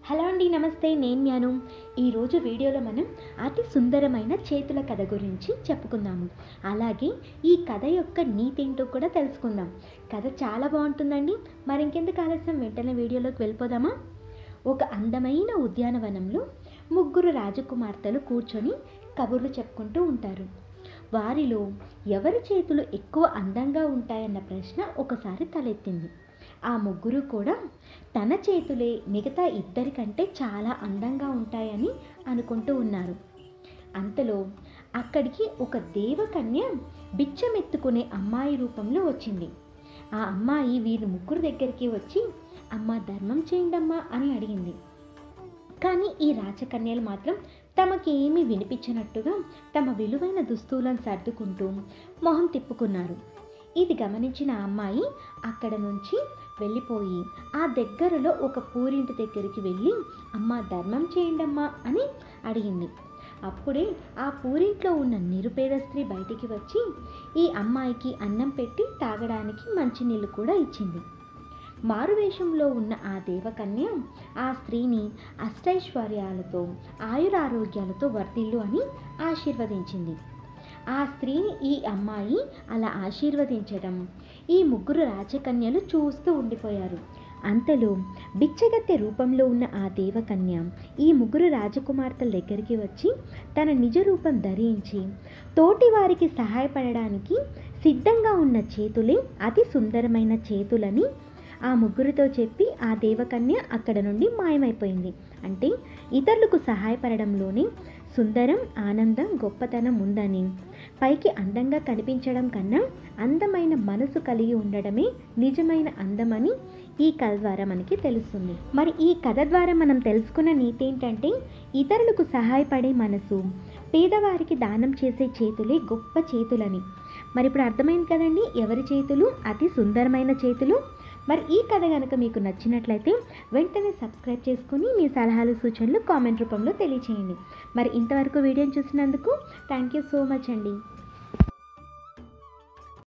hello అండి నమస్తే నేను మ్యాను ఈరోజు వీడియోలో మనం అతి సుందరమైన చేతుల కథ గురించి చెప్పుకుందాము అలాగే ఈ కథ యొక్క నీతి ఏంటో కూడా తెలుసుకుందాం కథ చాలా బాగుంటుందండి మరి ఇంకెందుకు ఆలస్యం వెంటనే వీడియోలోకి వెళ్ళిపోదామా ఒక అందమైన ఉద్యానవనంలో ముగ్గురు రాజకుమార్తెలు కూర్చొని కబుర్లు చెప్పుకుంటూ ఉంటారు వారిలో ఎవరి చేతులు ఎక్కువ అందంగా ఉంటాయన్న ప్రశ్న ఒకసారి తలెత్తింది ఆ ముగ్గురు కూడా తన చేతులే మిగతా ఇద్దరికంటే చాలా అందంగా ఉంటాయని అనుకుంటూ ఉన్నారు అంతలో అక్కడికి ఒక దేవకన్య బిచ్చమెత్తుకునే అమ్మాయి రూపంలో వచ్చింది ఆ అమ్మాయి వీరి ముగ్గురు దగ్గరికి వచ్చి అమ్మ ధర్మం చేయండమ్మా అని అడిగింది కానీ ఈ రాజకన్యలు మాత్రం తమకి ఏమీ వినిపించినట్టుగా తమ విలువైన దుస్తులను సర్దుకుంటూ మొహం తిప్పుకున్నారు ఇది గమనించిన ఆ అమ్మాయి అక్కడ నుంచి వెళ్ళిపోయి ఆ దగ్గరలో ఒక పూరింటి దగ్గరికి వెళ్ళి అమ్మ ధర్మం చేయండమ్మా అని అడిగింది అప్పుడే ఆ పూరింట్లో ఉన్న నిరుపేద స్త్రీ బయటికి వచ్చి ఈ అమ్మాయికి అన్నం పెట్టి తాగడానికి మంచినీళ్ళు కూడా ఇచ్చింది మారువేషంలో ఉన్న ఆ దేవకన్య ఆ స్త్రీని అష్టైశ్వర్యాలతో ఆయురారోగ్యాలతో వర్తిల్లు అని ఆశీర్వదించింది ఆ స్త్రీని ఈ అమ్మాయి అలా ఆశీర్వదించడం ఈ ముగ్గురు రాజకన్యలు చూస్తూ ఉండిపోయారు అంతలో బిచ్చగత్తె రూపంలో ఉన్న ఆ దేవకన్య ఈ ముగ్గురు రాజకుమార్తెల దగ్గరికి వచ్చి తన నిజ రూపం ధరించి తోటి వారికి సహాయపడడానికి సిద్ధంగా ఉన్న చేతులే అతి సుందరమైన చేతులని ఆ ముగ్గురితో చెప్పి ఆ దేవకన్య అక్కడ నుండి మాయమైపోయింది అంటే ఇతరులకు సహాయపడడంలోనే సుందరం ఆనందం గొప్పతనం ఉందని పైకి అందంగా కనిపించడం కన్నా అందమైన మనసు కలిగి ఉండడమే నిజమైన అందమని ఈ కథ ద్వారా మనకి తెలుస్తుంది మరి ఈ కథ ద్వారా మనం తెలుసుకున్న నీతి ఏంటంటే ఇతరులకు సహాయపడే మనసు పేదవారికి దానం చేసే చేతులే గొప్ప చేతులని మరి ఇప్పుడు అర్థమైంది కదండి ఎవరి చేతులు అతి సుందరమైన చేతులు మరి ఈ కథ కనుక మీకు నచ్చినట్లయితే వెంటనే సబ్స్క్రైబ్ చేసుకుని మీ సలహాలు సూచనలు కామెంట్ రూపంలో తెలియచేయండి మరి ఇంతవరకు వీడియోని చూసినందుకు థ్యాంక్ యూ సో మచ్ అండి